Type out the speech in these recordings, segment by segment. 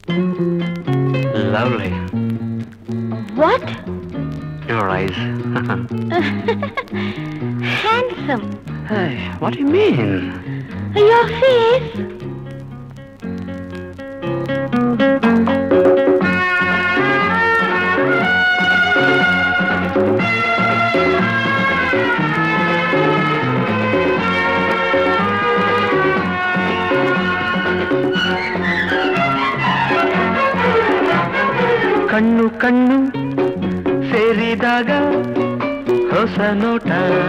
lovely what your eyes handsome what you mean your face ಕಣ್ಣು ಕಣ್ಣು ಸೇರಿದಾಗ ಹೊಸ ನೋಟ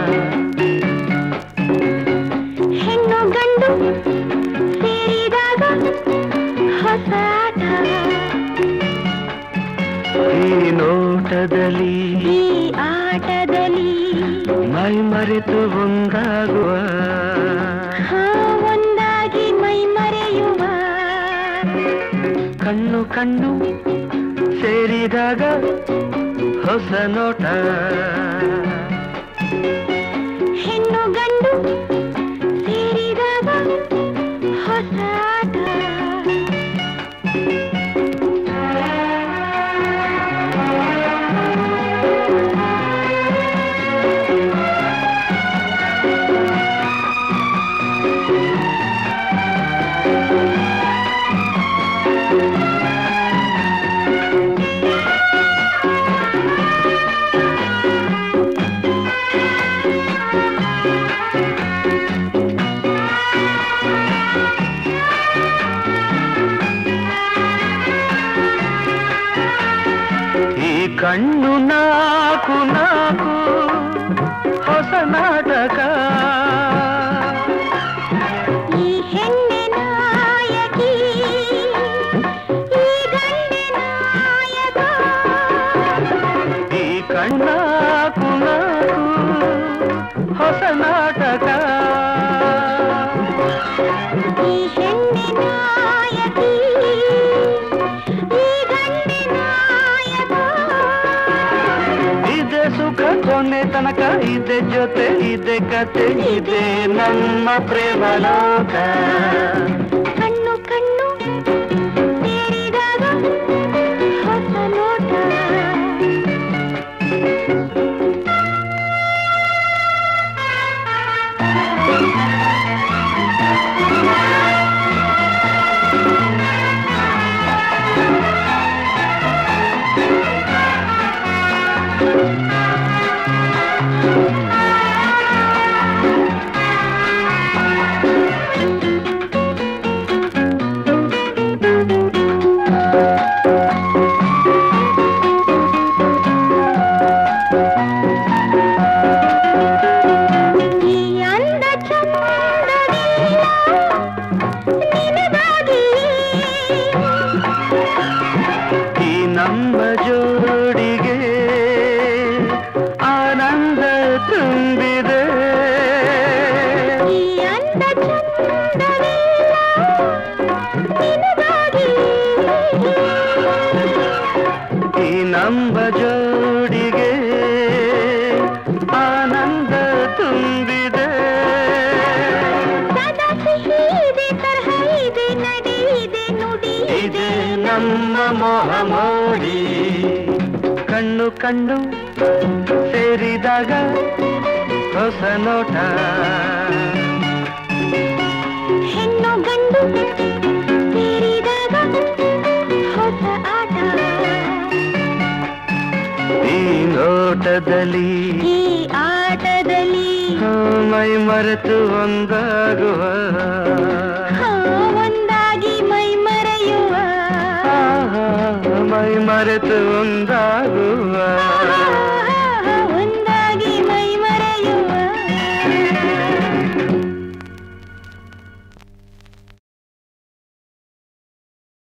ಹೆಣ್ಣು ಗಂಡು ಸೇರಿದಾಗ ಹೊಸ ಆಟ ಈ ನೋಟದಲ್ಲಿ ಈ ಆಟದಲ್ಲಿ ಮೈ ಮರೆತು ಒಂದಾಗುವ ಹಾ ಒಂದಾಗಿ ಮೈ ಮರೆಯುವ ಕಣ್ಣು ಕಣ್ಣು ಸೇರಿದಾಗ ಹೊಸ ನೋಟ ಹೆಣ್ಣು ಗಂಡು ಸೇರಿದಾಗ ಹೊಸ ಆಟ ಈ ಕಣ್ಣು ನಾಕು ನಾಕು ಹೊಸ ನಾಟಕ ಈ ಹೆಣ್ಣೆ ನಾಯಕಿ ಈ ಗಂಡೆ ನಾಯಕ ಈ ಕಣ್ಣಾಕು ನಾಕು ಹೊಸ ನಾಟಕ ಈ ಹೆಣ್ಣೆ ನಾಯಕಿ ಈ ಗಂಡೆ ನಾಯಕ ಇದೆ ಸುಖ ಕೊನೆ ತನಕ ಇದೆ ಜೊತೆ ಇದೆ ಕತೆ ಇದೆ ನಮ್ಮ ಪ್ರೇಮ ಲೋಕ ಕಣ್ಣು ಕಣ್ಣು ಸೇರಿದಾಗ ಹೊಸ ನೋಟ ಈ ಅಂದ ಚಂದವೆಲ್ಲ ನಿನಗಾಗಿ ಈ ನಮ್ಮ ಜೋಡಿಗೆ ಆನಂದ ತುಂಬಿದೆ ಈ ಅಂದ ಚಂದವೆಲ್ಲ ನಿನಗಾಗಿ ಈ ನಮ್ಮ ಜೋಡಿಗೆ ಆನಂದ ತುಂಬಿದೆ ಸದಾ ಸಿಹಿ ಇದೆ ತರಹ ಇದೆ ನಡೆ ಇದೆ ನುಡಿ ಇದೆ ನಮ್ಮ ಮೋಹ ಮೋಡಿ ಕಣ್ಣು ಕಣ್ಣು ಸೇರಿದಾಗ ಹೊಸ ನೋಟ ಹೆಣ್ಣು ಗಂಡು ಸೇರಿದಾಗ ಹೊಸ ಆಟ ಈ ನೋಟದಲ್ಲಿ ಈ ಆಟದಲ್ಲಿ ಮೈ ಮರೆತು ಒಂದಾಗುವ ಹಾ, ಒಂದಾಗಿ ಮೈ ಮರೆಯುವ ಆಹಾ, ಮೈ ಮರೆತು ಒಂದಾಗುವ